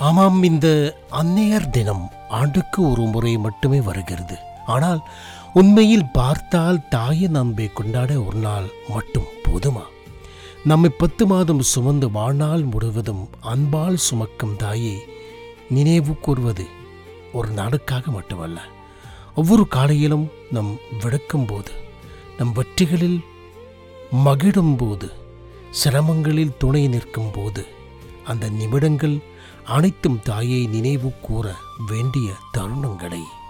ஆமாம் இந்த அன்னையர் தினம் ஆண்டுக்கு ஒரு முறை மட்டுமே வருகிறது ஆனால் உண்மையில் பார்த்தால் தாயின் அன்பை கொண்டாட ஒரு நாள் மட்டும் போதுமா நம்மை பத்து மாதம் சுமந்து வாழ்நாள் முழுவதும் அன்பால் சுமக்கும் தாயை நினைவு கூர்வது ஒரு நாளுக்காக மட்டுமல்ல ஒவ்வொரு காலையிலும் நம் விடுக்கும் போது நம் வெற்றிகளில் மகிழும் போது சிரமங்களில் துணை நிற்கும் போது அந்த நிமிடங்கள் அனைத்தும் தாயை நினைவு கூற வேண்டிய தருணங்களை